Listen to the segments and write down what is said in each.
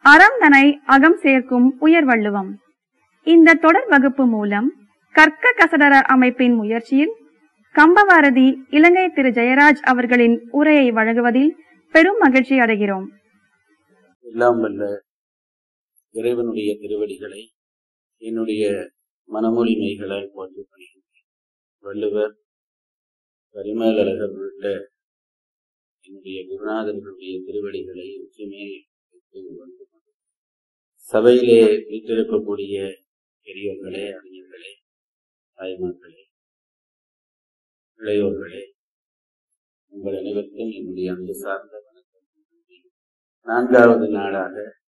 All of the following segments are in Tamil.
அறம் தனை அகம் சேர்க்கும் உயர்வள்ளுவம் இந்த தொடர் வகுப்பு மூலம் கற்க கசடர அமைப்பின் முயற்சியில் கம்பவாரதி இலங்கை திரு ஜெயராஜ் அவர்களின் உரையை வழங்குவதில் பெரும் மகிழ்ச்சி அடைகிறோம் எல்லாம் வல்ல இறைவனுடைய திருவடிகளை என்னுடைய மனமொழி மெய்களால் போற்றி பணிகின்றேன் வள்ளுவர் பரிமேலழகர் உள்ளிட்ட என்னுடைய குருநாதர்களுடைய திருவடிகளை உச்சமே வைத்து வந்து சபையிலே வீட்டிருக்கக்கூடிய பெரியோர்களே அறிஞர்களே தாய்மார்களே இளையோர்களே உங்கள் அனைவருக்கும் என்னுடைய அன்பு சார்ந்த வணக்கம் நான்காவது நாளாக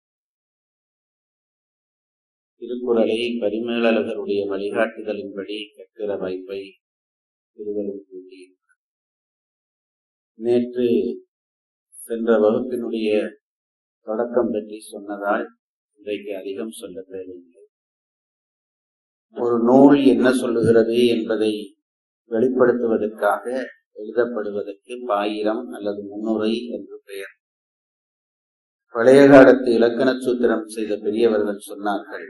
திருக்குறளை பரிமேலழகருடைய வழிகாட்டுதலின்படி கற்கிற வாய்ப்பை திருவள்ளுவர் கூட்டியிருக்கிறார் நேற்று சென்ற வகுப்பினுடைய தொடக்கம் பற்றி சொன்னதால் இன்றைக்கு அதிகம் சொல்ல தேவையில்லை ஒரு நூல் என்ன சொல்லுகிறது என்பதை வெளிப்படுத்துவதற்காக எழுதப்படுவதற்கு பாயிரம் அல்லது முன்னுரை என்று பெயர் பழைய காலத்து இலக்கண சூத்திரம் செய்த பெரியவர்கள் சொன்னார்கள்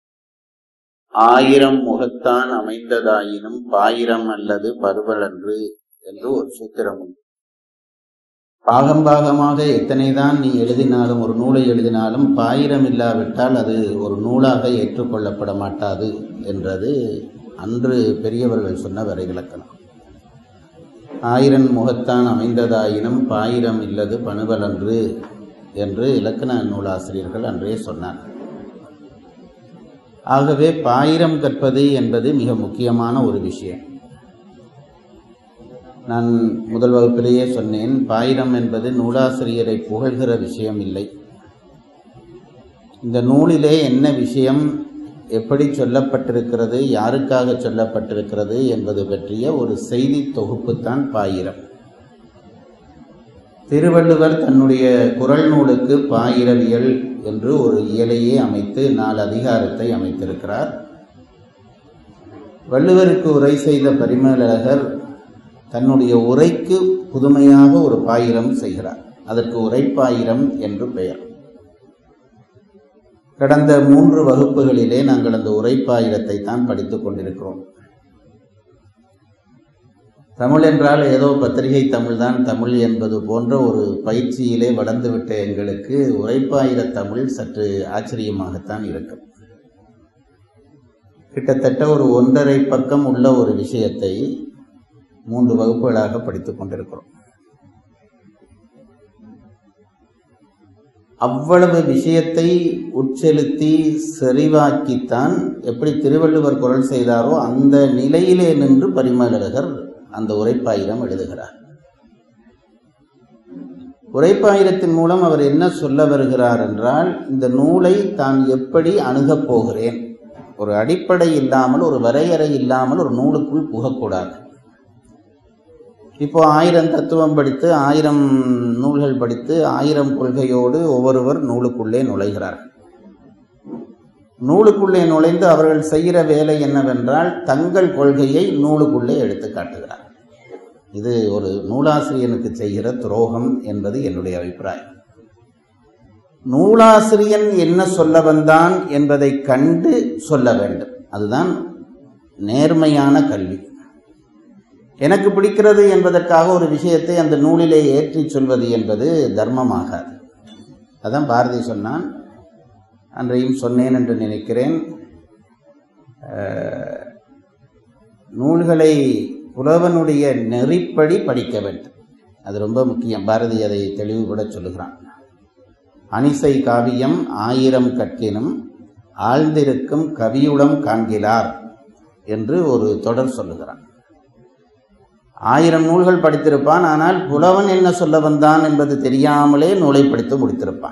ஆயிரம் முகத்தான் அமைந்ததாயினும் பாயிரம் அல்லது பருவலன்று என்று ஒரு சூத்திரம் உண்டு பாகம் பாகமாக எத்தனைதான் நீ எழுதினாலும் ஒரு நூலை எழுதினாலும் பாயிரம் இல்லாவிட்டால் அது ஒரு நூலாக ஏற்றுக்கொள்ளப்பட மாட்டாது என்றது அன்று பெரியவர்கள் சொன்ன வரை விளக்கணம் ஆயிரம் முகத்தான் அமைந்ததாயினும் பாயிரம் இல்லது பணுவலன்று என்று இலக்கண நூலாசிரியர்கள் அன்றே சொன்னார் ஆகவே பாயிரம் கற்பது என்பது மிக முக்கியமான ஒரு விஷயம் நான் முதல் வகுப்பிலேயே சொன்னேன் பாயிரம் என்பது நூலாசிரியரை புகழ்கிற விஷயம் இல்லை இந்த நூலிலே என்ன விஷயம் எப்படி சொல்லப்பட்டிருக்கிறது யாருக்காக சொல்லப்பட்டிருக்கிறது என்பது பற்றிய ஒரு செய்தி தொகுப்புத்தான் பாயிரம் திருவள்ளுவர் தன்னுடைய குரல் நூலுக்கு பாயிரவியல் என்று ஒரு இயலையே அமைத்து நாலு அதிகாரத்தை அமைத்திருக்கிறார் வள்ளுவருக்கு உரை செய்த பரிமேலழகர் தன்னுடைய உரைக்கு புதுமையாக ஒரு பாயிரம் செய்கிறார் அதற்கு உரைப்பாயிரம் என்று பெயர் கடந்த மூன்று வகுப்புகளிலே நாங்கள் அந்த உரைப்பாயிரத்தை தான் படித்துக் கொண்டிருக்கிறோம் தமிழ் என்றால் ஏதோ பத்திரிகை தமிழ் தான் தமிழ் என்பது போன்ற ஒரு பயிற்சியிலே வளர்ந்துவிட்ட எங்களுக்கு உரைப்பாயிர தமிழ் சற்று ஆச்சரியமாகத்தான் இருக்கும் கிட்டத்தட்ட ஒரு ஒன்றரை பக்கம் உள்ள ஒரு விஷயத்தை மூன்று வகுப்புகளாக படித்துக் கொண்டிருக்கிறோம் அவ்வளவு விஷயத்தை உட்செலுத்தி செறிவாக்கித்தான் எப்படி திருவள்ளுவர் குரல் செய்தாரோ அந்த நிலையிலே நின்று பரிமேலழகர் அந்த உரைப்பாயிரம் எழுதுகிறார் உரைப்பாயிரத்தின் மூலம் அவர் என்ன சொல்ல வருகிறார் என்றால் இந்த நூலை தான் எப்படி அணுகப் போகிறேன் ஒரு அடிப்படை இல்லாமல் ஒரு வரையறை இல்லாமல் ஒரு நூலுக்குள் புகக்கூடாது இப்போ ஆயிரம் தத்துவம் படித்து ஆயிரம் நூல்கள் படித்து ஆயிரம் கொள்கையோடு ஒவ்வொருவர் நூலுக்குள்ளே நுழைகிறார்கள் நூலுக்குள்ளே நுழைந்து அவர்கள் செய்கிற வேலை என்னவென்றால் தங்கள் கொள்கையை நூலுக்குள்ளே எடுத்து காட்டுகிறார் இது ஒரு நூலாசிரியனுக்கு செய்கிற துரோகம் என்பது என்னுடைய அபிப்பிராயம் நூலாசிரியன் என்ன சொல்ல வந்தான் என்பதை கண்டு சொல்ல வேண்டும் அதுதான் நேர்மையான கல்வி எனக்கு பிடிக்கிறது என்பதற்காக ஒரு விஷயத்தை அந்த நூலிலே ஏற்றி சொல்வது என்பது தர்மமாகாது அதான் பாரதி சொன்னான் அன்றையும் சொன்னேன் என்று நினைக்கிறேன் நூல்களை புலவனுடைய நெறிப்படி படிக்க வேண்டும் அது ரொம்ப முக்கியம் பாரதி அதை தெளிவுபட சொல்லுகிறான் அனிசை காவியம் ஆயிரம் கற்கினும் ஆழ்ந்திருக்கும் கவியுளம் காண்கிறார் என்று ஒரு தொடர் சொல்லுகிறான் ஆயிரம் நூல்கள் படித்திருப்பான் ஆனால் புலவன் என்ன சொல்ல வந்தான் என்பது தெரியாமலே நூலை படித்து முடித்திருப்பான்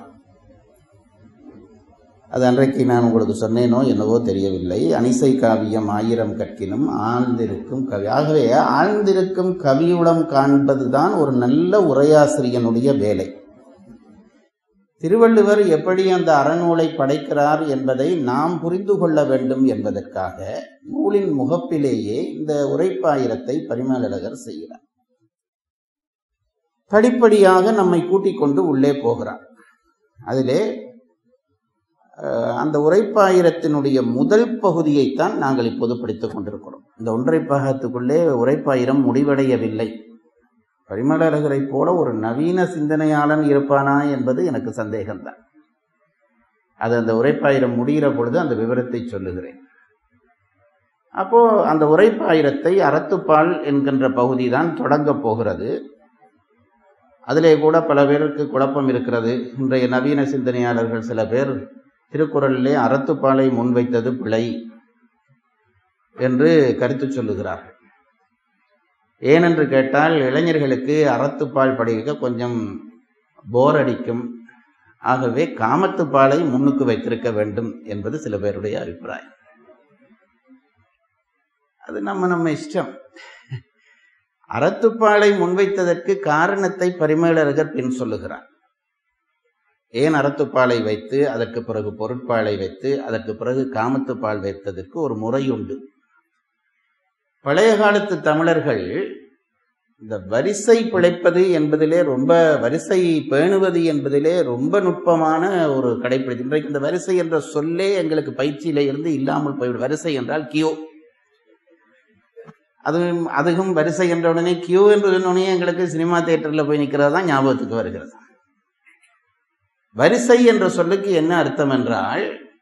அது அன்றைக்கு நான் உங்களுக்கு சொன்னேனோ என்னவோ தெரியவில்லை அனிசை காவியம் ஆயிரம் கற்கினும் ஆழ்ந்திருக்கும் கவி ஆகவே ஆழ்ந்திருக்கும் கவியுளம் காண்பதுதான் ஒரு நல்ல உரையாசிரியனுடைய வேலை திருவள்ளுவர் எப்படி அந்த அறநூலை படைக்கிறார் என்பதை நாம் புரிந்து கொள்ள வேண்டும் என்பதற்காக நூலின் முகப்பிலேயே இந்த உரைப்பாயிரத்தை பரிமேலழகர் செய்கிறார் படிப்படியாக நம்மை கூட்டிக் கொண்டு உள்ளே போகிறார் அதிலே அஹ், அந்த உரைப்பாயிரத்தினுடைய முதல் பகுதியைத்தான் நாங்கள் இப்போது படித்துக் கொண்டிருக்கிறோம் இந்த ஒன்றை பாகத்துக்குள்ளே உரைப்பாயிரம் முடிவடையவில்லை பரிமளகரைப் போல ஒரு நவீன சிந்தனையாளன் இருப்பானா என்பது எனக்கு சந்தேகம்தான் அது அந்த உரைப்பாயிரம் முடிகிற பொழுது அந்த விவரத்தை சொல்லுகிறேன் அப்போ அந்த உரைப்பாயிரத்தை அறத்துப்பால் என்கின்ற பகுதி தான் தொடங்கப் போகிறது அதிலே கூட பல பேருக்கு குழப்பம் இருக்கிறது இன்றைய நவீன சிந்தனையாளர்கள் சில பேர் திருக்குறளிலே அறத்துப்பாலை முன்வைத்தது பிழை என்று கருத்து சொல்லுகிறார்கள் ஏனென்று கேட்டால் இளைஞர்களுக்கு அறத்துப்பால் படிக்க கொஞ்சம் போர் அடிக்கும் ஆகவே காமத்துப்பாலை முன்னுக்கு வைத்திருக்க வேண்டும் என்பது சில பேருடைய அபிப்பிராயம் அது நம்ம நம்ம இஷ்டம் அறத்துப்பாலை முன்வைத்ததற்கு காரணத்தை பரிமேலழகர் பின் சொல்லுகிறார் ஏன் அறத்துப்பாலை வைத்து அதற்கு பிறகு பொருட்பாலை வைத்து அதற்கு பிறகு காமத்துப்பால் வைத்ததற்கு ஒரு முறை உண்டு பழைய காலத்து தமிழர்கள் இந்த வரிசை பிழைப்பது என்பதிலே ரொம்ப வரிசை பேணுவது என்பதிலே ரொம்ப நுட்பமான ஒரு கடைப்பிடித்து இன்றைக்கு இந்த வரிசை என்ற சொல்லே எங்களுக்கு பயிற்சியில இருந்து இல்லாமல் போய்விடும் வரிசை என்றால் கியூ அதுவும் அதுவும் வரிசை என்ற உடனே கியூ என்று சொன்னோடனே எங்களுக்கு சினிமா தியேட்டரில் போய் நிற்கிறது தான் ஞாபகத்துக்கு வருகிறது வரிசை என்ற சொல்லுக்கு என்ன அர்த்தம் என்றால்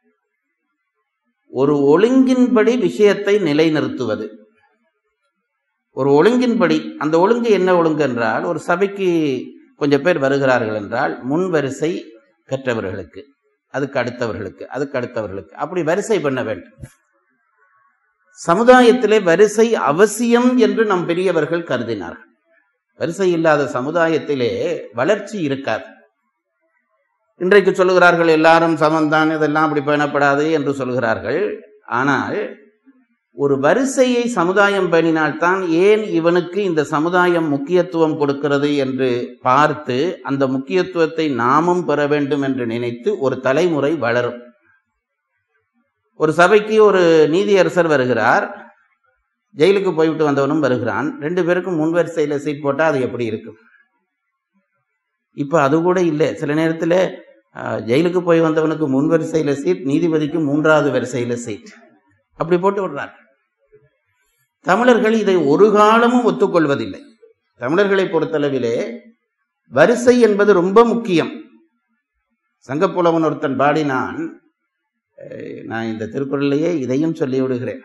ஒரு ஒழுங்கின்படி விஷயத்தை நிலைநிறுத்துவது ஒரு ஒழுங்கின்படி அந்த ஒழுங்கு என்ன ஒழுங்கு என்றால் ஒரு சபைக்கு கொஞ்சம் பேர் வருகிறார்கள் என்றால் முன் வரிசை பெற்றவர்களுக்கு அதுக்கு அடுத்தவர்களுக்கு அதுக்கு அடுத்தவர்களுக்கு அப்படி வரிசை பண்ண வேண்டும் சமுதாயத்திலே வரிசை அவசியம் என்று நம் பெரியவர்கள் கருதினார்கள் வரிசை இல்லாத சமுதாயத்திலே வளர்ச்சி இருக்காது இன்றைக்கு சொல்லுகிறார்கள் எல்லாரும் சமம்தான் இதெல்லாம் அப்படி பேணப்படாது என்று சொல்கிறார்கள் ஆனால் ஒரு வரிசையை சமுதாயம் பேணினால்தான் ஏன் இவனுக்கு இந்த சமுதாயம் முக்கியத்துவம் கொடுக்கிறது என்று பார்த்து அந்த முக்கியத்துவத்தை நாமும் பெற வேண்டும் என்று நினைத்து ஒரு தலைமுறை வளரும் ஒரு சபைக்கு ஒரு நீதியரசர் வருகிறார் ஜெயிலுக்கு போய்விட்டு வந்தவனும் வருகிறான் ரெண்டு பேருக்கும் முன் வரிசையில் சீட் போட்டால் அது எப்படி இருக்கும் இப்போ அது கூட இல்லை சில நேரத்தில் ஜெயிலுக்கு போய் வந்தவனுக்கு முன் வரிசையில் சீட் நீதிபதிக்கு மூன்றாவது வரிசையில் சீட் அப்படி போட்டு விடுறார் தமிழர்கள் இதை ஒரு காலமும் ஒத்துக்கொள்வதில்லை தமிழர்களை பொறுத்தளவிலே வரிசை என்பது ரொம்ப முக்கியம் சங்கப்புலவன் ஒருத்தன் பாடினான் அஹ், நான் இந்த திருக்குறளிலேயே இதையும் சொல்லி விடுகிறேன்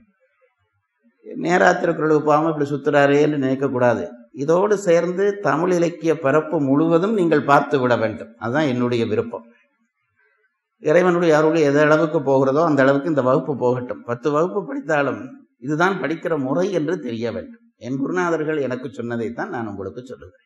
நேரா திருக்குறளுக்கு போகாமல் இப்படி சுத்துறாரே என்று நினைக்கக்கூடாது இதோடு சேர்ந்து தமிழ் இலக்கிய பரப்பு முழுவதும் நீங்கள் பார்த்து விட வேண்டும் அதுதான் என்னுடைய விருப்பம் இறைவனுடைய அருள் எந்த அளவுக்கு போகிறதோ அந்த அளவுக்கு இந்த வகுப்பு போகட்டும் பத்து வகுப்பு படித்தாலும் இதுதான் படிக்கிற முறை என்று தெரிய வேண்டும் என் குருநாதர்கள் எனக்கு சொன்னதைத்தான் நான் உங்களுக்கு சொல்லுகிறேன்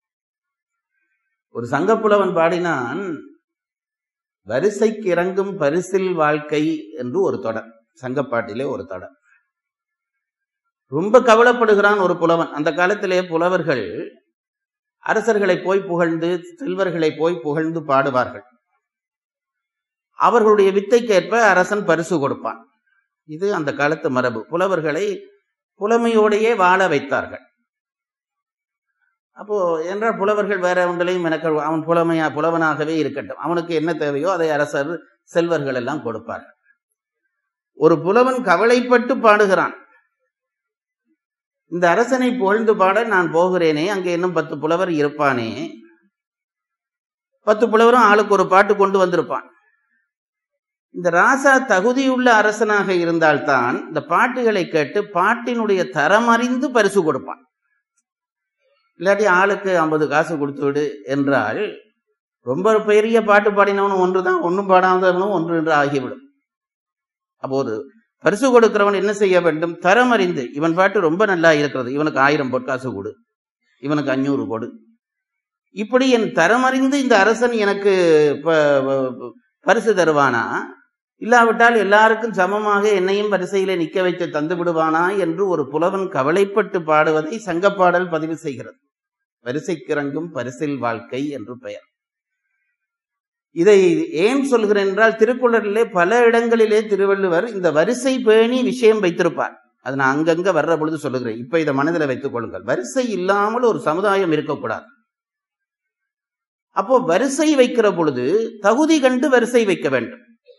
ஒரு சங்கப்புலவன் பாடினான் வரிசைக்கு இறங்கும் பரிசில் வாழ்க்கை என்று ஒரு தொடர் சங்கப்பாட்டிலே ஒரு தொடர் ரொம்ப கவலைப்படுகிறான் ஒரு புலவன் அந்த காலத்திலே புலவர்கள் அரசர்களை போய் புகழ்ந்து செல்வர்களை போய் புகழ்ந்து பாடுவார்கள் அவர்களுடைய வித்தைக்கேற்ப அரசன் பரிசு கொடுப்பான் இது அந்த காலத்து மரபு புலவர்களை புலமையோடையே வாழ வைத்தார்கள் அப்போ என்றால் புலவர்கள் வேற ஒன்றிலையும் எனக்கு அவன் புலமையா புலவனாகவே இருக்கட்டும் அவனுக்கு என்ன தேவையோ அதை அரசர் செல்வர்கள் எல்லாம் கொடுப்பார்கள் ஒரு புலவன் கவலைப்பட்டு பாடுகிறான் இந்த அரசனை புகழ்ந்து பாட நான் போகிறேனே அங்கே இன்னும் பத்து புலவர் இருப்பானே பத்து புலவரும் ஆளுக்கு ஒரு பாட்டு கொண்டு வந்திருப்பான் இந்த ராசா தகுதியுள்ள அரசனாக இருந்தால்தான் இந்த பாட்டுகளை கேட்டு பாட்டினுடைய தரம் அறிந்து பரிசு கொடுப்பான் இல்லாட்டி ஆளுக்கு ஐம்பது காசு கொடுத்து விடு என்றால் ரொம்ப பெரிய பாட்டு பாடினவனும் ஒன்று தான் ஒன்றும் பாடாதவனும் ஒன்று என்று ஆகிவிடும் அப்போ ஒரு பரிசு கொடுக்கிறவன் என்ன செய்ய வேண்டும் தரம் அறிந்து இவன் பாட்டு ரொம்ப நல்லா இருக்கிறது இவனுக்கு ஆயிரம் பொற்காசு கொடு இவனுக்கு அஞ்சூறு கொடு இப்படி என் தரம் அறிந்து இந்த அரசன் எனக்கு ப- ப- பரிசு தருவானா இல்லாவிட்டால் எல்லாருக்கும் சமமாக என்னையும் வரிசையிலே நிற்க வைத்து தந்து விடுவானா என்று ஒரு புலவன் கவலைப்பட்டு பாடுவதை சங்கப்பாடல் பதிவு செய்கிறது வரிசைக்கிறங்கும் பரிசில் வாழ்க்கை என்று பெயர் இதை ஏன் சொல்கிறேன் என்றால் திருக்குறளிலே பல இடங்களிலே திருவள்ளுவர் இந்த வரிசை பேணி விஷயம் வைத்திருப்பார் அது நான் அங்கங்க வர்ற பொழுது சொல்லுகிறேன் இப்ப இதை மனதில் வைத்துக் கொள்ளுங்கள் வரிசை இல்லாமல் ஒரு சமுதாயம் இருக்கக்கூடாது அப்போ வரிசை வைக்கிற பொழுது தகுதி கண்டு வரிசை வைக்க வேண்டும்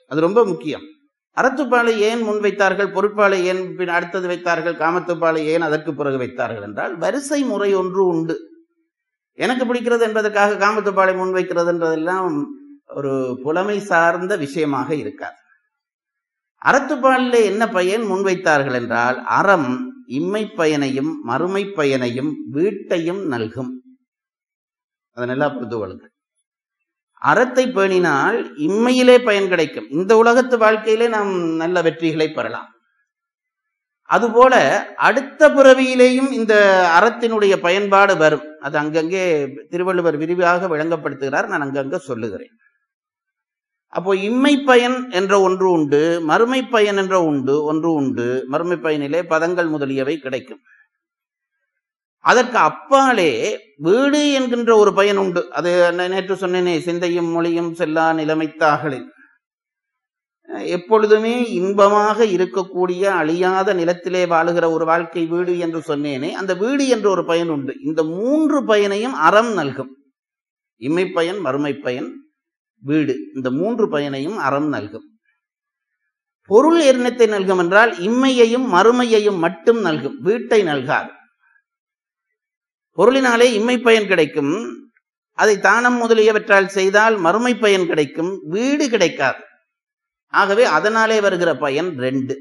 அது ரொம்ப முக்கியம் அறத்துப்பாலை ஏன் முன்வைத்தார்கள் பொருட்பாலை ஏன் பின் அடுத்தது வைத்தார்கள் காமத்துப்பாலை ஏன் அதற்கு பிறகு வைத்தார்கள் என்றால் வரிசை முறை ஒன்று உண்டு எனக்கு பிடிக்கிறது என்பதற்காக காமத்துப்பாலை முன்வைக்கிறதுன்றதெல்லாம் ஒரு புலமை சார்ந்த விஷயமாக இருக்காது அறத்துப்பாலிலே என்ன பயன் முன்வைத்தார்கள் என்றால் அறம் இம்மை பயனையும் மறுமை பயனையும் வீட்டையும் நல்கும் அதை நல்லா புரிந்து கொள்ளுங்கள் அறத்தை பேணினால் இம்மையிலே பயன் கிடைக்கும் இந்த உலகத்து வாழ்க்கையிலே நாம் நல்ல வெற்றிகளை பெறலாம் அதுபோல அடுத்த பிறவியிலேயும் இந்த அறத்தினுடைய பயன்பாடு வரும் அது அங்கங்கே திருவள்ளுவர் விரிவாக விளங்கப்படுத்துகிறார் நான் அங்கங்க சொல்லுகிறேன் அப்போ இம்மை பயன் என்ற ஒன்று உண்டு மறுமை பயன் என்ற உண்டு ஒன்று உண்டு மறுமை பயனிலே பதங்கள் முதலியவை கிடைக்கும் அதற்கு அப்பாலே வீடு என்கின்ற ஒரு பயன் உண்டு அது நேற்று சொன்னேனே சிந்தையும் மொழியும் செல்லா நிலைமைத்தாகளில் எப்பொழுதுமே இன்பமாக இருக்கக்கூடிய அழியாத நிலத்திலே வாழுகிற ஒரு வாழ்க்கை வீடு என்று சொன்னேனே அந்த வீடு என்ற ஒரு பயன் உண்டு இந்த மூன்று பயனையும் அறம் நல்கும் இம்மை பயன் மறுமை பயன் வீடு இந்த மூன்று பயனையும் அறம் நல்கும் பொருள் எண்ணத்தை நல்கும் என்றால் இம்மையையும் மறுமையையும் மட்டும் நல்கும் வீட்டை நல்காது பொருளினாலே இம்மை பயன் கிடைக்கும் அதை தானம் முதலியவற்றால் செய்தால் மறுமை பயன் கிடைக்கும் வீடு கிடைக்காது ஆகவே அதனாலே வருகிற பயன் ரெண்டு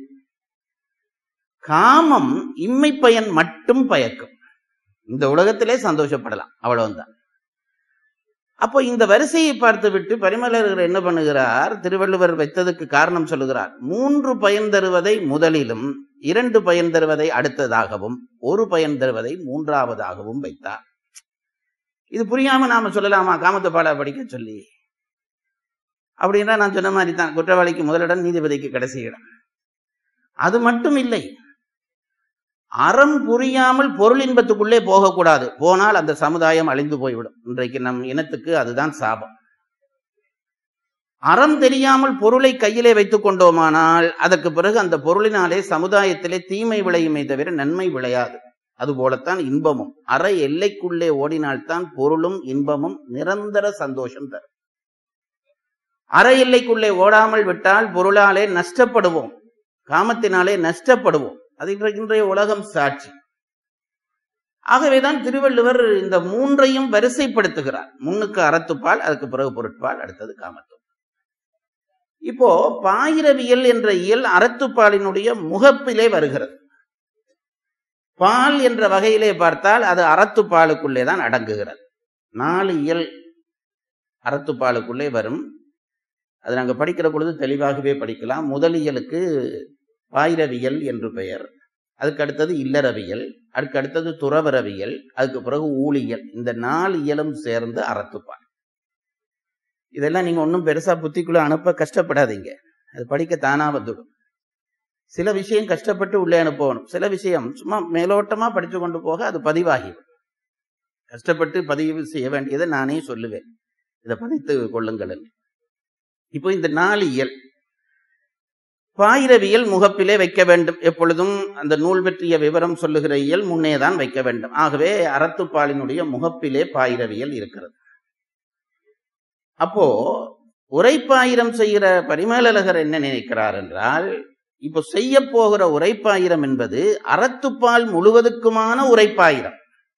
காமம் இம்மை பயன் மட்டும் பயக்கும் இந்த உலகத்திலே சந்தோஷப்படலாம் அவ்வளவுதான் அப்போ இந்த வரிசையை பார்த்து விட்டு பரிமலர்கள் என்ன பண்ணுகிறார் திருவள்ளுவர் வைத்ததுக்கு காரணம் சொல்லுகிறார் மூன்று பயன் தருவதை முதலிலும் இரண்டு பயன் தருவதை அடுத்ததாகவும் ஒரு பயன் தருவதை மூன்றாவதாகவும் வைத்தார் இது புரியாம நாம சொல்லலாமா காமத்து பாட படிக்க சொல்லி அப்படின்னா நான் சொன்ன மாதிரி தான் குற்றவாளிக்கு முதலிடம் நீதிபதிக்கு கடைசி இடம் அது மட்டும் இல்லை அறம் புரியாமல் பொருள் இன்பத்துக்குள்ளே போகக்கூடாது போனால் அந்த சமுதாயம் அழிந்து போய்விடும் இன்றைக்கு நம் இனத்துக்கு அதுதான் சாபம் அறம் தெரியாமல் பொருளை கையிலே வைத்துக் கொண்டோமானால் அதற்கு பிறகு அந்த பொருளினாலே சமுதாயத்திலே தீமை விளையுமே தவிர நன்மை விளையாது அதுபோலத்தான் இன்பமும் அற எல்லைக்குள்ளே ஓடினால்தான் பொருளும் இன்பமும் நிரந்தர சந்தோஷம் தரும் அற எல்லைக்குள்ளே ஓடாமல் விட்டால் பொருளாலே நஷ்டப்படுவோம் காமத்தினாலே நஷ்டப்படுவோம் அது இன்றைய உலகம் சாட்சி ஆகவேதான் திருவள்ளுவர் இந்த மூன்றையும் வரிசைப்படுத்துகிறார் முன்னுக்கு அறத்துப்பால் அதுக்கு பிறகு பொருட்பால் அடுத்தது காமத்துப்பால் இப்போ பாயிரவியல் என்ற இயல் அறத்துப்பாலினுடைய முகப்பிலே வருகிறது பால் என்ற வகையிலே பார்த்தால் அது அறத்துப்பாலுக்குள்ளே தான் அடங்குகிறது நாலு இயல் அறத்துப்பாலுக்குள்ளே வரும் அது நாங்கள் படிக்கிற பொழுது தெளிவாகவே படிக்கலாம் முதலியலுக்கு பாயிரவியல் என்று பெயர் அதுக்கு அடுத்தது இல்லறவியல் அதுக்கு அடுத்தது துறவரவியல் அதுக்கு பிறகு ஊழியல் இந்த நாலு இயலும் சேர்ந்து அறத்துப்பால் இதெல்லாம் நீங்க ஒன்றும் பெருசா புத்திக்குள்ள அனுப்ப கஷ்டப்படாதீங்க அது படிக்க தானா வந்துடும் சில விஷயம் கஷ்டப்பட்டு உள்ளே அனுப்பணும் சில விஷயம் சும்மா மேலோட்டமா படிச்சு கொண்டு போக அது பதிவாகிடும் கஷ்டப்பட்டு பதிவு செய்ய வேண்டியதை நானே சொல்லுவேன் இதை பதித்து கொள்ளுங்கள் இப்போ இந்த நாலு இயல் பாயிரவியல் முகப்பிலே வைக்க வேண்டும் எப்பொழுதும் அந்த நூல் பற்றிய விவரம் சொல்லுகிற இயல் முன்னேதான் வைக்க வேண்டும் ஆகவே அறத்துப்பாலினுடைய முகப்பிலே பாயிரவியல் இருக்கிறது அப்போ உரைப்பாயிரம் செய்கிற பரிமேலழகர் என்ன நினைக்கிறார் என்றால் இப்போ செய்ய போகிற உரைப்பாயிரம் என்பது அறத்துப்பால் முழுவதுக்குமான உரைப்பாயிரம்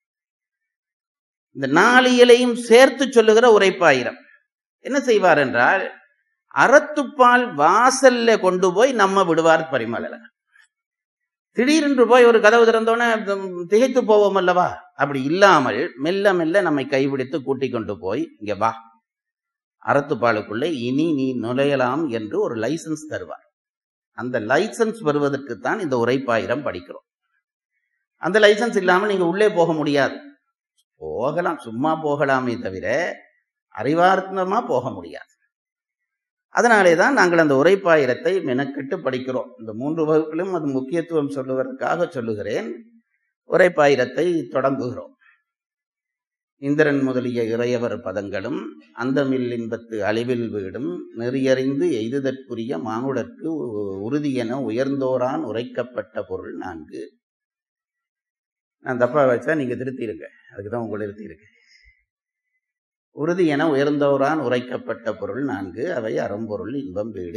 இந்த நாலு இயலையும் சேர்த்து சொல்லுகிற உரைப்பாயிரம் என்ன செய்வார் என்றால் அறத்துப்பால் வாசல்ல கொண்டு போய் நம்ம விடுவார் பரிமளகன் திடீரென்று போய் ஒரு கதவு திறந்தோன்னே திகைத்து போவோம் அல்லவா அப்படி இல்லாமல் மெல்ல மெல்ல நம்மை கைபிடித்து கூட்டிக் கொண்டு போய் இங்க வா அறத்துப்பாலுக்குள்ளே இனி நீ நுழையலாம் என்று ஒரு லைசன்ஸ் தருவார் அந்த லைசன்ஸ் வருவதற்குத்தான் இந்த உரைப்பாயிரம் படிக்கிறோம் அந்த லைசன்ஸ் இல்லாமல் நீங்க உள்ளே போக முடியாது போகலாம் சும்மா போகலாமே தவிர அறிவார்த்தமா போக முடியாது அதனாலே தான் நாங்கள் அந்த உரைப்பாயிரத்தை மெனக்கெட்டு படிக்கிறோம் இந்த மூன்று வகுப்பிலும் அது முக்கியத்துவம் சொல்லுவதற்காக சொல்லுகிறேன் உரைப்பாயிரத்தை தொடங்குகிறோம் இந்திரன் முதலிய இறையவர் பதங்களும் அந்தமில் இன்பத்து அழிவில் வீடும் நெறியறிந்து எய்துதற்குரிய மானுடற்கு உறுதியென உயர்ந்தோரான் உரைக்கப்பட்ட பொருள் நான்கு நான் தப்பா வச்சா நீங்க திருத்திருங்க அதுக்கு தான் உங்களை திருத்தியிருக்கேன் உறுதி என உயர்ந்தோரான் உரைக்கப்பட்ட பொருள் நான்கு அவை அறம்பொருள் இன்பம் வீடு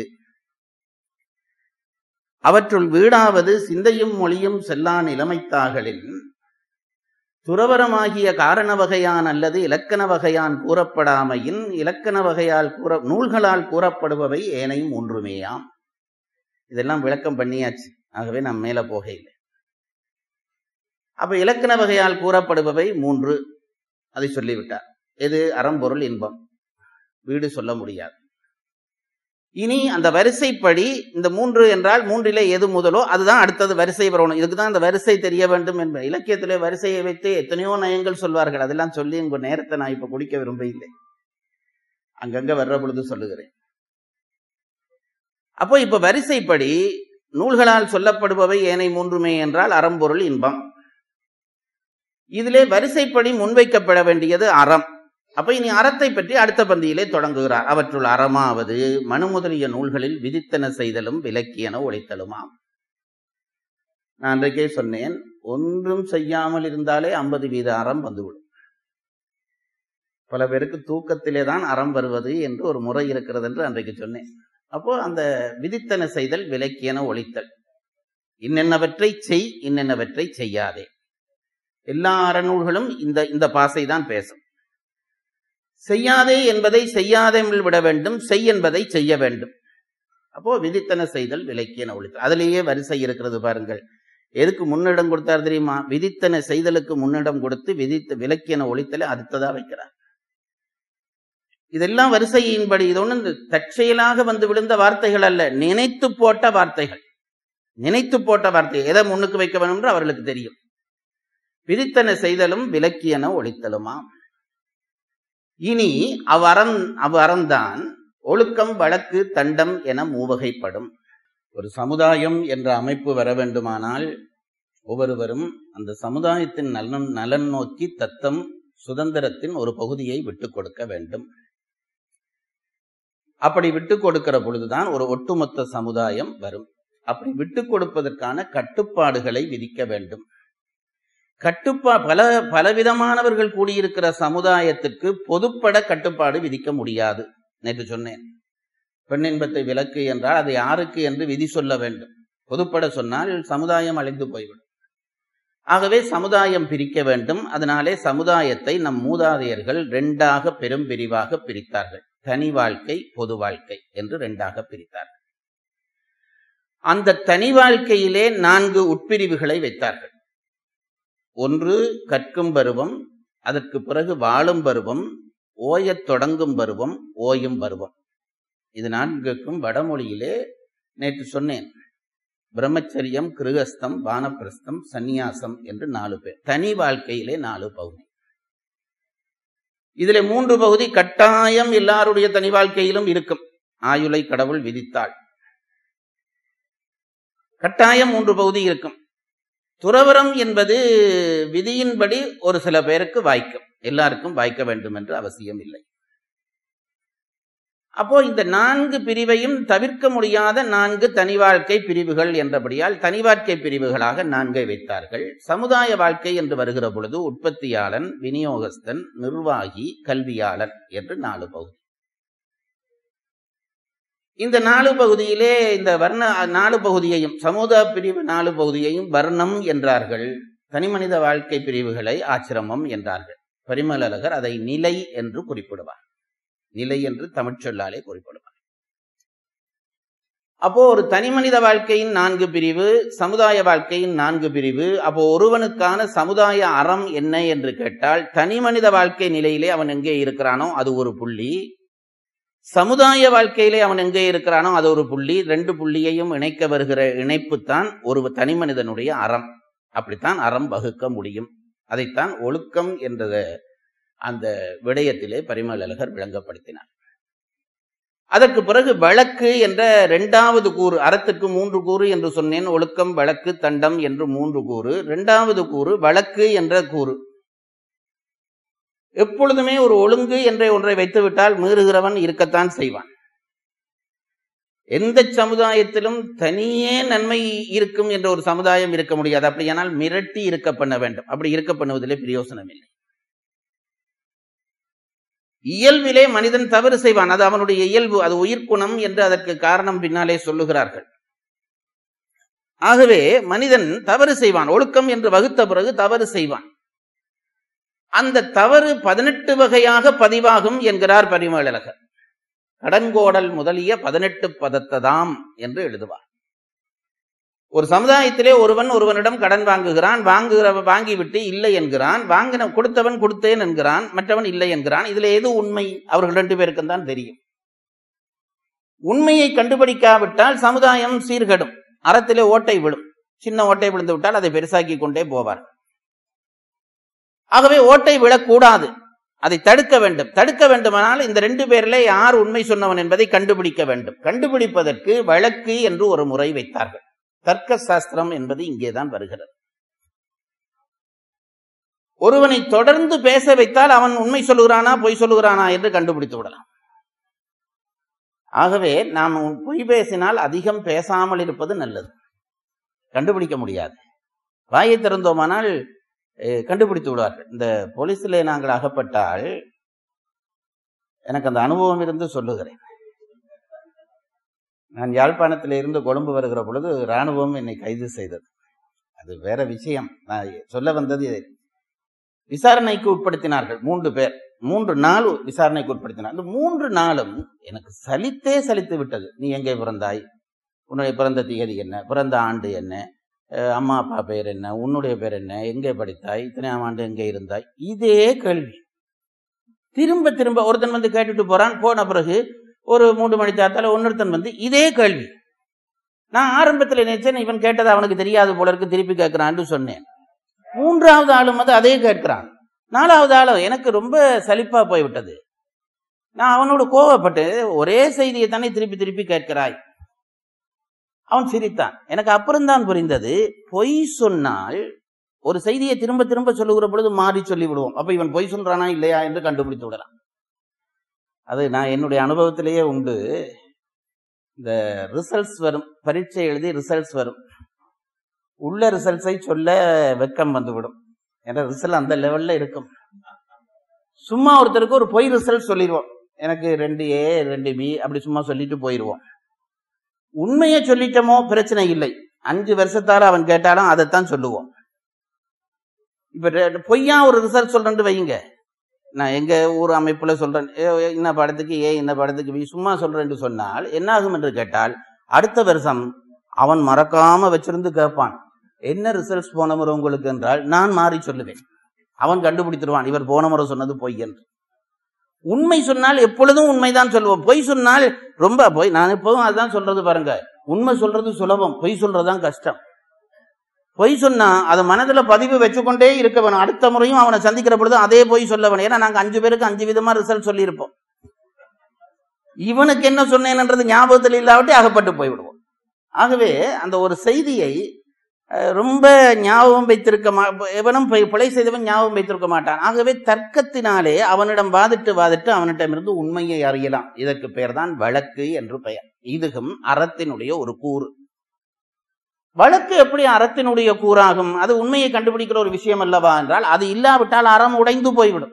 அவற்றுள் வீடாவது சிந்தையும் மொழியும் செல்லா நிலைமைத்தாகளில் துறவரமாகிய காரண வகையான் அல்லது இலக்கண வகையான் கூறப்படாமையின் இலக்கண வகையால் கூற நூல்களால் கூறப்படுபவை ஏனை மூன்றுமேயாம் இதெல்லாம் விளக்கம் பண்ணியாச்சு ஆகவே நாம் மேல போகையில் அப்ப இலக்கண வகையால் கூறப்படுபவை மூன்று அதை சொல்லிவிட்டார் எது அறம்பொருள் இன்பம் வீடு சொல்ல முடியாது இனி அந்த வரிசைப்படி இந்த மூன்று என்றால் மூன்றிலே எது முதலோ அதுதான் அடுத்தது வரிசை வரணும் இதுக்கு தான் அந்த வரிசை தெரிய வேண்டும் என்ற இலக்கியத்திலே வரிசையை வைத்து எத்தனையோ நயங்கள் சொல்வார்கள் அதெல்லாம் சொல்லி உங்க நேரத்தை நான் இப்ப குடிக்க விரும்ப இல்லை அங்கங்க வர்ற பொழுது சொல்லுகிறேன் அப்போ இப்ப வரிசைப்படி நூல்களால் சொல்லப்படுபவை ஏனை மூன்றுமே என்றால் அறம்பொருள் இன்பம் இதிலே வரிசைப்படி முன்வைக்கப்பட வேண்டியது அறம் அப்ப இனி அறத்தை பற்றி அடுத்த பந்தியிலே தொடங்குகிறார் அவற்றுள் அறமாவது மனு முதலிய நூல்களில் விதித்தன செய்தலும் விலக்கியன ஒழித்தலுமாம் நான் அன்றைக்கே சொன்னேன் ஒன்றும் செய்யாமல் இருந்தாலே ஐம்பது வீத அறம் வந்துவிடும் பல பேருக்கு தூக்கத்திலே தான் அறம் வருவது என்று ஒரு முறை இருக்கிறது என்று அன்றைக்கு சொன்னேன் அப்போ அந்த விதித்தன செய்தல் விலக்கியன ஒழித்தல் இன்னென்னவற்றை செய் இன்னென்னவற்றை செய்யாதே எல்லா அறநூல்களும் இந்த இந்த பாசை தான் பேசும் செய்யாதே என்பதை செய்யாதேமில் விட வேண்டும் செய் என்பதை செய்ய வேண்டும் அப்போ விதித்தன செய்தல் விலக்கியன ஒழித்தல் அதிலேயே வரிசை இருக்கிறது பாருங்கள் எதுக்கு முன்னிடம் கொடுத்தார் தெரியுமா விதித்தன செய்தலுக்கு முன்னிடம் கொடுத்து விதித்த விலக்கியன ஒழித்தலை அடுத்ததா வைக்கிறார் இதெல்லாம் வரிசையின்படி இது ஒண்ணு தற்செயலாக வந்து விழுந்த வார்த்தைகள் அல்ல நினைத்து போட்ட வார்த்தைகள் நினைத்து போட்ட வார்த்தை எதை முன்னுக்கு வைக்க வேண்டும் என்று அவர்களுக்கு தெரியும் விதித்தன செய்தலும் விலக்கியன ஒழித்தலுமாம் இனி அவ்வறம் அவ்வறந்தான் ஒழுக்கம் வழக்கு தண்டம் என மூவகைப்படும் ஒரு சமுதாயம் என்ற அமைப்பு வர வேண்டுமானால் ஒவ்வொருவரும் அந்த சமுதாயத்தின் நலன் நலன் நோக்கி தத்தம் சுதந்திரத்தின் ஒரு பகுதியை விட்டுக் கொடுக்க வேண்டும் அப்படி விட்டுக் கொடுக்கிற பொழுதுதான் ஒரு ஒட்டுமொத்த சமுதாயம் வரும் அப்படி விட்டுக் கொடுப்பதற்கான கட்டுப்பாடுகளை விதிக்க வேண்டும் கட்டுப்பா பல பலவிதமானவர்கள் கூடியிருக்கிற சமுதாயத்திற்கு பொதுப்பட கட்டுப்பாடு விதிக்க முடியாது நேற்று சொன்னேன் பெண் இன்பத்தை விலக்கு என்றால் அது யாருக்கு என்று விதி சொல்ல வேண்டும் பொதுப்பட சொன்னால் சமுதாயம் அழிந்து போய்விடும் ஆகவே சமுதாயம் பிரிக்க வேண்டும் அதனாலே சமுதாயத்தை நம் மூதாதையர்கள் ரெண்டாக பெரும் பிரிவாக பிரித்தார்கள் தனி வாழ்க்கை பொது வாழ்க்கை என்று ரெண்டாக பிரித்தார்கள் அந்த தனி வாழ்க்கையிலே நான்கு உட்பிரிவுகளை வைத்தார்கள் ஒன்று கற்கும் பருவம் அதற்கு பிறகு வாழும் பருவம் ஓயத் தொடங்கும் பருவம் ஓயும் பருவம் இது நான்குக்கும் வடமொழியிலே நேற்று சொன்னேன் பிரம்மச்சரியம் கிருகஸ்தம் வானப்பிரஸ்தம் சந்நியாசம் என்று நாலு பேர் தனி வாழ்க்கையிலே நாலு பகுதி இதிலே மூன்று பகுதி கட்டாயம் எல்லாருடைய தனி வாழ்க்கையிலும் இருக்கும் ஆயுளை கடவுள் விதித்தாள் கட்டாயம் மூன்று பகுதி இருக்கும் துறவரம் என்பது விதியின்படி ஒரு சில பேருக்கு வாய்க்கும் எல்லாருக்கும் வாய்க்க வேண்டும் என்று அவசியம் இல்லை அப்போ இந்த நான்கு பிரிவையும் தவிர்க்க முடியாத நான்கு தனி வாழ்க்கை பிரிவுகள் என்றபடியால் தனி வாழ்க்கை பிரிவுகளாக நான்கை வைத்தார்கள் சமுதாய வாழ்க்கை என்று வருகிற பொழுது உற்பத்தியாளன் விநியோகஸ்தன் நிர்வாகி கல்வியாளன் என்று நாலு பகுதி இந்த நாலு பகுதியிலே இந்த வர்ண நாலு பகுதியையும் சமூக பிரிவு நாலு பகுதியையும் வர்ணம் என்றார்கள் தனிமனித வாழ்க்கை பிரிவுகளை ஆசிரமம் என்றார்கள் பரிமலகர் அதை நிலை என்று குறிப்பிடுவார் நிலை என்று தமிழ் சொல்லாலே குறிப்பிடுவார் அப்போ ஒரு தனிமனித வாழ்க்கையின் நான்கு பிரிவு சமுதாய வாழ்க்கையின் நான்கு பிரிவு அப்போ ஒருவனுக்கான சமுதாய அறம் என்ன என்று கேட்டால் தனிமனித வாழ்க்கை நிலையிலே அவன் எங்கே இருக்கிறானோ அது ஒரு புள்ளி சமுதாய வாழ்க்கையிலே அவன் எங்கே இருக்கிறானோ அது ஒரு புள்ளி ரெண்டு புள்ளியையும் இணைக்க வருகிற இணைப்பு தான் ஒரு தனி மனிதனுடைய அறம் அப்படித்தான் அறம் வகுக்க முடியும் அதைத்தான் ஒழுக்கம் என்ற அந்த விடயத்திலே பரிமலகர் விளங்கப்படுத்தினார் அதற்கு பிறகு வழக்கு என்ற இரண்டாவது கூறு அறத்துக்கு மூன்று கூறு என்று சொன்னேன் ஒழுக்கம் வழக்கு தண்டம் என்று மூன்று கூறு இரண்டாவது கூறு வழக்கு என்ற கூறு எப்பொழுதுமே ஒரு ஒழுங்கு என்ற ஒன்றை வைத்துவிட்டால் மீறுகிறவன் இருக்கத்தான் செய்வான் எந்த சமுதாயத்திலும் தனியே நன்மை இருக்கும் என்ற ஒரு சமுதாயம் இருக்க முடியாது அப்படியானால் மிரட்டி இருக்க பண்ண வேண்டும் அப்படி இருக்க பண்ணுவதிலே பிரயோசனம் இல்லை இயல்பிலே மனிதன் தவறு செய்வான் அது அவனுடைய இயல்பு அது உயிர்க்குணம் என்று அதற்கு காரணம் பின்னாலே சொல்லுகிறார்கள் ஆகவே மனிதன் தவறு செய்வான் ஒழுக்கம் என்று வகுத்த பிறகு தவறு செய்வான் அந்த தவறு பதினெட்டு வகையாக பதிவாகும் என்கிறார் பரிமேலழகர் கடன்கோடல் முதலிய பதினெட்டு பதத்ததாம் என்று எழுதுவார் ஒரு சமுதாயத்திலே ஒருவன் ஒருவனிடம் கடன் வாங்குகிறான் வாங்குகிற வாங்கிவிட்டு இல்லை என்கிறான் வாங்கின கொடுத்தவன் கொடுத்தேன் என்கிறான் மற்றவன் இல்லை என்கிறான் இதுல எது உண்மை அவர்கள் ரெண்டு பேருக்கும் தான் தெரியும் உண்மையை கண்டுபிடிக்காவிட்டால் சமுதாயம் சீர்கெடும் அறத்திலே ஓட்டை விடும் சின்ன ஓட்டை விழுந்து விட்டால் அதை பெருசாக்கி கொண்டே போவார் ஆகவே ஓட்டை விழக்கூடாது அதை தடுக்க வேண்டும் தடுக்க வேண்டுமானால் இந்த ரெண்டு பேரிலே யார் உண்மை சொன்னவன் என்பதை கண்டுபிடிக்க வேண்டும் கண்டுபிடிப்பதற்கு வழக்கு என்று ஒரு முறை வைத்தார்கள் தர்க்க சாஸ்திரம் என்பது இங்கேதான் வருகிறது ஒருவனை தொடர்ந்து பேச வைத்தால் அவன் உண்மை சொல்லுகிறானா பொய் சொல்லுகிறானா என்று கண்டுபிடித்து விடலாம் ஆகவே நாம் பொய் பேசினால் அதிகம் பேசாமல் இருப்பது நல்லது கண்டுபிடிக்க முடியாது வாயை திறந்தோமானால் அஹ், கண்டுபிடித்து விடுவார்கள் இந்த போலீஸிலே நாங்கள் அகப்பட்டால் எனக்கு அந்த அனுபவம் இருந்து சொல்லுகிறேன் நான் யாழ்ப்பாணத்தில் இருந்து கொழும்பு வருகிற பொழுது இராணுவம் என்னை கைது செய்தது அது வேற விஷயம் நான் சொல்ல வந்தது இதை. விசாரணைக்கு உட்படுத்தினார்கள் மூன்று பேர் மூன்று நாள் விசாரணைக்கு உட்படுத்தினார் அந்த மூன்று நாளும் எனக்கு சலித்தே சலித்து விட்டது நீ எங்கே பிறந்தாய் உன்னுடைய பிறந்த திகதி என்ன பிறந்த ஆண்டு என்ன அஹ் அம்மா அப்பா பேர் என்ன உன்னுடைய பேர் என்ன எங்கே படித்தாய் இத்தனையாம் ஆண்டு எங்கே இருந்தாய் இதே கேள்வி திரும்ப திரும்ப ஒருத்தன் வந்து கேட்டுட்டு போறான் போன பிறகு ஒரு மூன்று மணி தாத்தால இன்னொருத்தன் வந்து இதே கேள்வி நான் ஆரம்பத்தில் நினைச்சேன் இவன் கேட்டது அவனுக்கு தெரியாது போல இருக்கு திருப்பி கேட்கிறான்னு சொன்னேன் மூன்றாவது ஆளும் வந்து அதே கேட்கிறான் நாலாவது ஆளும் எனக்கு ரொம்ப சலிப்பா போய்விட்டது நான் அவனோட கோவப்பட்டு ஒரே செய்தியை தானே திருப்பி திருப்பி கேட்கிறாய் அவன் சிரித்தான் எனக்கு அப்புறம்தான் புரிந்தது பொய் சொன்னால் ஒரு செய்தியை திரும்ப திரும்ப சொல்லுகிற பொழுது மாறி சொல்லி விடுவோம் அப்ப இவன் பொய் சொல்றானா இல்லையா என்று கண்டுபிடித்து விடலாம் அது நான் என்னுடைய அனுபவத்திலேயே உண்டு இந்த ரிசல்ட்ஸ் வரும் பரீட்சை எழுதி ரிசல்ட்ஸ் வரும் உள்ள ரிசல்ட்ஸை சொல்ல வெக்கம் வந்துவிடும் ஏன்னா ரிசல்ட் அந்த லெவல்ல இருக்கும் சும்மா ஒருத்தருக்கு ஒரு பொய் ரிசல்ட் சொல்லிடுவோம் எனக்கு ரெண்டு ஏ ரெண்டு பி அப்படி சும்மா சொல்லிட்டு போயிடுவோம் உண்மையை சொல்லிட்டோமோ பிரச்சனை இல்லை அஞ்சு வருஷத்தால அவன் கேட்டாலும் அதைத்தான் சொல்லுவோம் இப்ப ரெ- பொய்யா ஒரு ரிசல்ட் சொல்றேன்னு வைங்க நான் எங்க ஊர் அமைப்புல சொல்றேன் ஏ, ஏ, இன்ன படத்துக்கு ஏ இன்ன படத்துக்கு பி சும்மா சொல்றேன்னு சொன்னால் என்ன ஆகும் என்று கேட்டால் அடுத்த வருஷம் அவன் மறக்காம வச்சிருந்து கேட்பான் என்ன ரிசல்ட்ஸ் போன முறை உங்களுக்கு என்றால் நான் மாறி சொல்லுவேன் அவன் கண்டுபிடித்துருவான் இவர் போன முறை சொன்னது பொய் என்று உண்மை சொன்னால் எப்பொழுதும் உண்மைதான் சொல்லுவோம் பொய் சொன்னால் ரொம்ப பொய் நான் எப்போதும் அதுதான் சொல்றது பாருங்க உண்மை சொல்றது சுலபம் பொய் சொல்றதுதான் கஷ்டம் பொய் சொன்னா அதை மனதுல பதிவு வச்சுக்கொண்டே இருக்க வேணும் அடுத்த முறையும் அவனை சந்திக்கிற பொழுது அதே பொய் சொல்ல வேணும் ஏன்னா நாங்க அஞ்சு பேருக்கு அஞ்சு விதமா ரிசல்ட் சொல்லியிருப்போம் இவனுக்கு என்ன சொன்னேன்ன்றது ஞாபகத்தில் இல்லாவிட்டு அகப்பட்டு போய்விடுவோம் ஆகவே அந்த ஒரு செய்தியை அஹ், ரொம்ப ஞாபகம் வைத்திருக்க மா எவனும் பி- பிழை செய்தவன் ஞாபகம் வைத்திருக்க மாட்டான் ஆகவே தர்க்கத்தினாலே அவனிடம் வாதிட்டு வாதிட்டு அவனிடமிருந்து உண்மையை அறியலாம் இதற்கு பெயர்தான் வழக்கு என்று பெயர் இதுகும் அறத்தினுடைய ஒரு கூறு வழக்கு எப்படி அறத்தினுடைய கூறாகும் அது உண்மையை கண்டுபிடிக்கிற ஒரு விஷயம் அல்லவா என்றால் அது இல்லாவிட்டால் அறம் உடைந்து போய்விடும்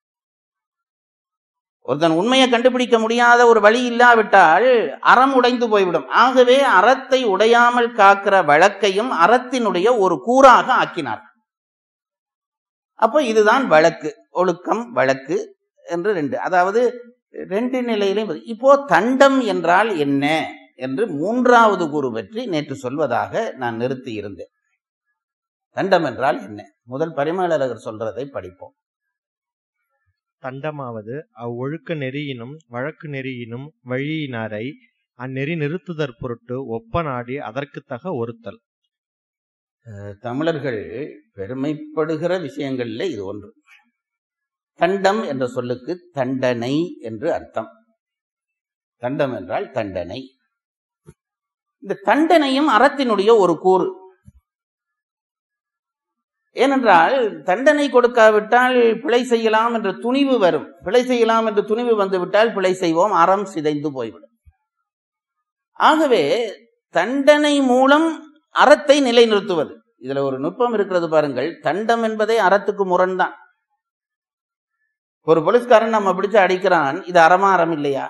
ஒருத்தன் உண்மையை கண்டுபிடிக்க முடியாத ஒரு வழி இல்லாவிட்டால் அறம் உடைந்து போய்விடும் ஆகவே அறத்தை உடையாமல் காக்கிற வழக்கையும் அறத்தினுடைய ஒரு கூறாக ஆக்கினார் அப்போ இதுதான் வழக்கு ஒழுக்கம் வழக்கு என்று ரெண்டு அதாவது ரெண்டு நிலையிலும் வரு- இப்போ தண்டம் என்றால் என்ன என்று மூன்றாவது கூறு பற்றி நேற்று சொல்வதாக நான் நிறுத்தி இருந்தேன் தண்டம் என்றால் என்ன முதல் பரிமேலழகர் சொல்றதை படிப்போம் தண்டமாவது அவ்வொழுக்க நெறியினும் வழக்கு நெறியினும் வழியினாரை அந்நெறி நிறுத்துதற் பொருட்டு ஒப்ப நாடி அதற்கு தக ஒருத்தல் தமிழர்கள் பெருமைப்படுகிற விஷயங்கள்ல இது ஒன்று தண்டம் என்ற சொல்லுக்கு தண்டனை என்று அர்த்தம் தண்டம் என்றால் தண்டனை இந்த தண்டனையும் அறத்தினுடைய ஒரு கூறு ஏனென்றால் தண்டனை கொடுக்காவிட்டால் பிழை செய்யலாம் என்ற துணிவு வரும் பிழை செய்யலாம் என்ற துணிவு வந்துவிட்டால் பிழை செய்வோம் அறம் சிதைந்து போய்விடும் ஆகவே தண்டனை மூலம் அறத்தை நிலைநிறுத்துவது இதுல ஒரு நுட்பம் இருக்கிறது பாருங்கள் தண்டம் என்பதே அறத்துக்கு முரண்தான் ஒரு போலீஸ்காரன் நம்ம பிடிச்சு அடிக்கிறான் இது அறமா அறம் இல்லையா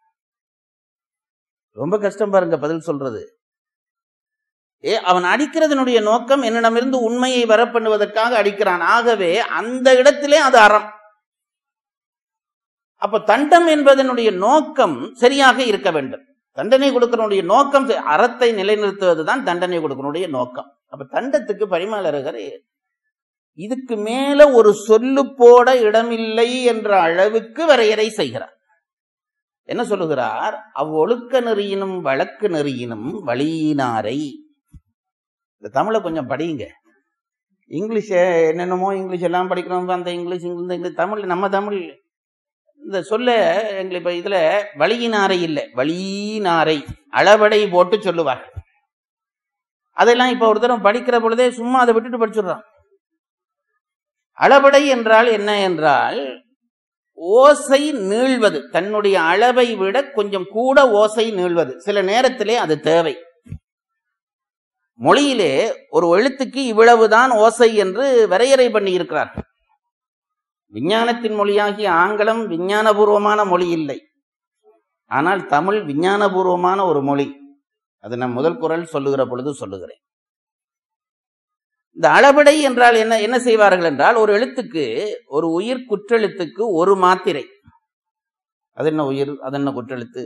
ரொம்ப கஷ்டம் பாருங்க பதில் சொல்றது ஏ அவன் அடிக்கிறதனுடைய நோக்கம் என்னிடமிருந்து உண்மையை வர பண்ணுவதற்காக அடிக்கிறான் ஆகவே அந்த இடத்திலே அது அறம் அப்ப தண்டம் என்பதனுடைய நோக்கம் சரியாக இருக்க வேண்டும் தண்டனை கொடுக்கறனுடைய நோக்கம் சரி. அறத்தை நிலைநிறுத்துவதுதான் தண்டனை கொடுக்கறனுடைய நோக்கம் அப்ப தண்டத்துக்கு பரிமலரகர் இதுக்கு மேல ஒரு சொல்லு போட இடமில்லை என்ற அளவுக்கு வரையறை செய்கிறார் என்ன சொல்லுகிறார் அவ்வொழுக்க நெறியினும் வழக்கு நெறியினும் வழியினாரை இந்த தமிழை கொஞ்சம் படியுங்க இங்கிலீஷ என்னென்னமோ இங்கிலீஷ் எல்லாம் படிக்கிறோம் அந்த இங்கிலீஷ் இந்த இங்கிலீஷ் தமிழ் நம்ம தமிழ் இந்த சொல்ல எங்களுக்கு இப்ப இதுல வழியினாரை இல்லை வழியினாரை அளவடை போட்டு சொல்லுவார்கள் அதெல்லாம் இப்ப ஒரு தரம் படிக்கிற பொழுதே சும்மா அதை விட்டுட்டு படிச்சுடுறான் அளபடை என்றால் என்ன என்றால் ஓசை நீள்வது தன்னுடைய அளவை விட கொஞ்சம் கூட ஓசை நீள்வது சில நேரத்திலே அது தேவை மொழியிலே ஒரு எழுத்துக்கு இவ்வளவுதான் ஓசை என்று வரையறை பண்ணி இருக்கிறார்கள் விஞ்ஞானத்தின் மொழியாகிய ஆங்கிலம் விஞ்ஞானபூர்வமான மொழி இல்லை ஆனால் தமிழ் விஞ்ஞானபூர்வமான ஒரு மொழி அது நான் முதல் குரல் சொல்லுகிற பொழுது சொல்லுகிறேன் இந்த அளபடை என்றால் என்ன என்ன செய்வார்கள் என்றால் ஒரு எழுத்துக்கு ஒரு உயிர் குற்றெழுத்துக்கு ஒரு மாத்திரை அது என்ன உயிர் அது என்ன குற்றெழுத்து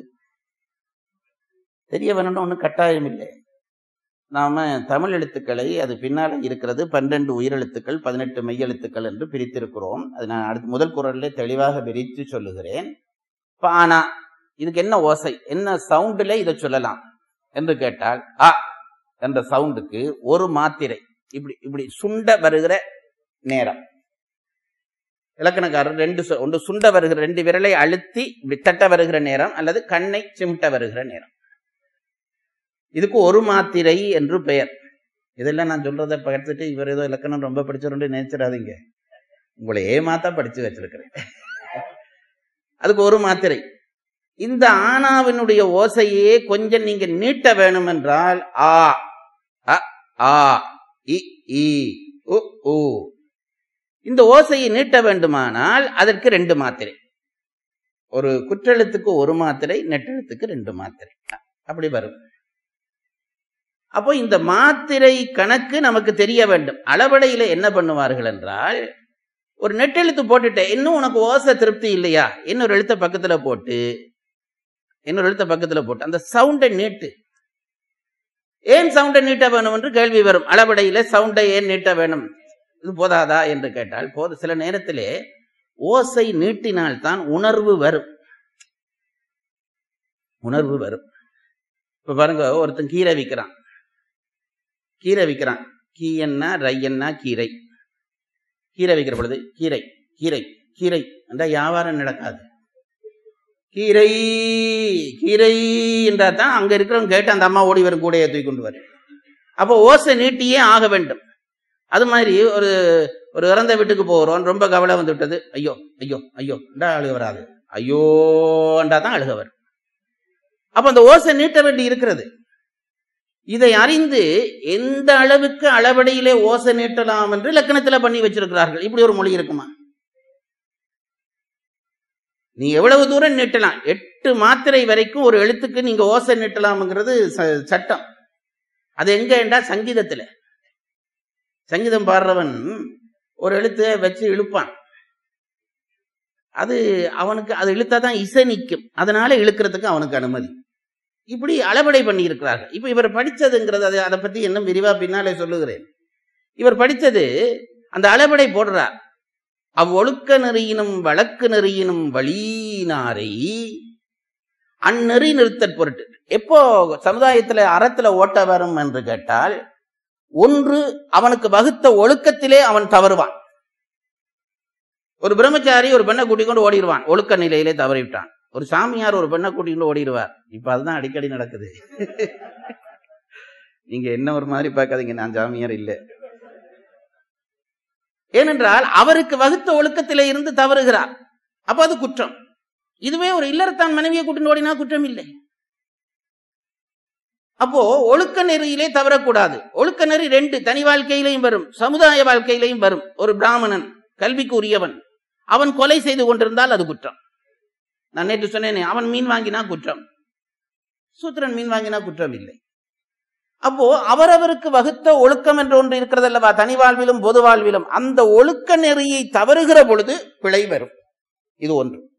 தெரிய வேணும்னு ஒன்றும் கட்டாயம் இல்லை நாம தமிழ் எழுத்துக்களை அது பின்னால இருக்கிறது பன்னிரண்டு உயிரெழுத்துக்கள் பதினெட்டு மெய்யெழுத்துக்கள் என்று பிரித்திருக்கிறோம் அது நான் அடுத்து முதல் குரல்ல தெளிவாக பிரித்து சொல்லுகிறேன் இப்ப ஆனா இதுக்கு என்ன ஓசை என்ன சவுண்டுல இதை சொல்லலாம் என்று கேட்டால் அ என்ற சவுண்டுக்கு ஒரு மாத்திரை இப்படி இப்படி சுண்ட வருகிற நேரம் இலக்கணக்காரர் ரெண்டு சொ- ஒன்று சுண்ட வருகிற ரெண்டு விரலை அழுத்தி இப்படி தட்ட வருகிற நேரம் அல்லது கண்ணை சிமிட்ட வருகிற நேரம் இதுக்கு ஒரு மாத்திரை என்று பெயர் இதெல்லாம் நான் சொல்றதை பகிர்ந்துட்டு இவர் ஏதோ இலக்கணம் ரொம்ப படிச்சிருந்து நினைச்சிடாதீங்க உங்களை ஏமாத்தா படிச்சு வச்சிருக்கிறேன் அதுக்கு ஒரு மாத்திரை இந்த ஆனாவினுடைய ஓசையே கொஞ்சம் நீங்க நீட்ட வேணும் என்றால் ஆ அ ஆ இ ஈ உ ஊ இந்த ஓசையை நீட்ட வேண்டுமானால் அதற்கு ரெண்டு மாத்திரை ஒரு குற்றெழுத்துக்கு ஒரு மாத்திரை நெட்டெழுத்துக்கு ரெண்டு மாத்திரை அப்படி வரும் அப்போ இந்த மாத்திரை கணக்கு நமக்கு தெரிய வேண்டும் அளவடையில என்ன பண்ணுவார்கள் என்றால் ஒரு நெட்டெழுத்து போட்டுட்டேன் இன்னும் உனக்கு ஓசை திருப்தி இல்லையா இன்னொரு எழுத்த பக்கத்துல போட்டு இன்னொரு எழுத்த பக்கத்துல போட்டு அந்த சவுண்டை நீட்டு ஏன் சவுண்டை நீட்ட வேணும் என்று கேள்வி வரும் அளவடையில சவுண்டை ஏன் நீட்ட வேணும் இது போதாதா என்று கேட்டால் போது சில நேரத்திலே ஓசை நீட்டினால்தான் உணர்வு வரும் உணர்வு வரும் இப்ப பாருங்க ஒருத்தன் கீரை விற்கிறான் கீரை விற்கிறான் கீயன்னா ரையன்னா கீரை கீரை விற்கிற பொழுது கீரை கீரை கீரை என்ற வியாபாரம் நடக்காது கீரை கீரை என்றா தான் அங்க இருக்கிறவங்க கேட்டு அந்த அம்மா ஓடி வரும் கூடையை தூக்கி கொண்டு வரும் அப்போ ஓசை நீட்டியே ஆக வேண்டும் அது மாதிரி ஒரு ஒரு இறந்த வீட்டுக்கு போகிறோம் ரொம்ப கவலை வந்து விட்டது ஐயோ ஐயோ ஐயோ என்றா அழுக வராது ஐயோண்டா தான் அழுக வரும் அப்ப அந்த ஓசை நீட்ட வேண்டி இருக்கிறது இதை அறிந்து எந்த அளவுக்கு அளவடையிலே ஓசை நீட்டலாம் என்று இலக்கணத்துல பண்ணி வச்சிருக்கிறார்கள் இப்படி ஒரு மொழி இருக்குமா நீ எவ்வளவு தூரம் நீட்டலாம் எட்டு மாத்திரை வரைக்கும் ஒரு எழுத்துக்கு நீங்க ஓசை நீட்டலாம்ங்கிறது ச- சட்டம் அது எங்க என்றா சங்கீதத்துல சங்கீதம் பாடுறவன் ஒரு எழுத்தை வச்சு இழுப்பான் அது அவனுக்கு அது இழுத்தாதான் இசை நிற்கும் அதனால இழுக்கிறதுக்கு அவனுக்கு அனுமதி இப்படி அளவடை பண்ணி இருக்கிறார்கள் இப்ப இவர் படிச்சதுங்கிறது அது அதை பத்தி இன்னும் விரிவா பின்னாலே சொல்லுகிறேன் இவர் படித்தது அந்த அளவடை போடுறார் அவ்வொழுக்க நெறியினும் வழக்கு நெறியினும் வழியினாரை அந்நெறி நிறுத்தற் பொருட்டு எப்போ சமுதாயத்துல அறத்துல ஓட்ட வரும் என்று கேட்டால் ஒன்று அவனுக்கு வகுத்த ஒழுக்கத்திலே அவன் தவறுவான் ஒரு பிரம்மச்சாரி ஒரு பெண்ணை கூட்டிக் கொண்டு ஓடிடுவான் ஒழுக்க நிலையிலே தவறிவிட்டான் ஒரு சாமியார் ஒரு பெண்ணை கூட்டிட்டு ஓடிடுவார் இப்ப அதுதான் அடிக்கடி நடக்குது நீங்க என்ன ஒரு மாதிரி பார்க்காதீங்க நான் சாமியார் இல்லை ஏனென்றால் அவருக்கு வகுத்த ஒழுக்கத்திலே இருந்து தவறுகிறார் அப்ப அது குற்றம் இதுவே ஒரு இல்லறத்தான் மனைவியை கூட்டிட்டு ஓடினா குற்றம் இல்லை அப்போ ஒழுக்க நெறியிலே தவறக்கூடாது ஒழுக்க நெறி ரெண்டு தனி வாழ்க்கையிலையும் வரும் சமுதாய வாழ்க்கையிலையும் வரும் ஒரு பிராமணன் கல்விக்கு உரியவன் அவன் கொலை செய்து கொண்டிருந்தால் அது குற்றம் நான் நேற்று சொன்னேனே அவன் மீன் வாங்கினா குற்றம் சூத்திரன் மீன் வாங்கினா குற்றம் இல்லை அப்போ அவரவருக்கு வகுத்த ஒழுக்கம் என்று ஒன்று இருக்கிறது அல்லவா தனி வாழ்விலும் பொது வாழ்விலும் அந்த ஒழுக்க நெறியை தவறுகிற பொழுது பிழை வரும் இது ஒன்று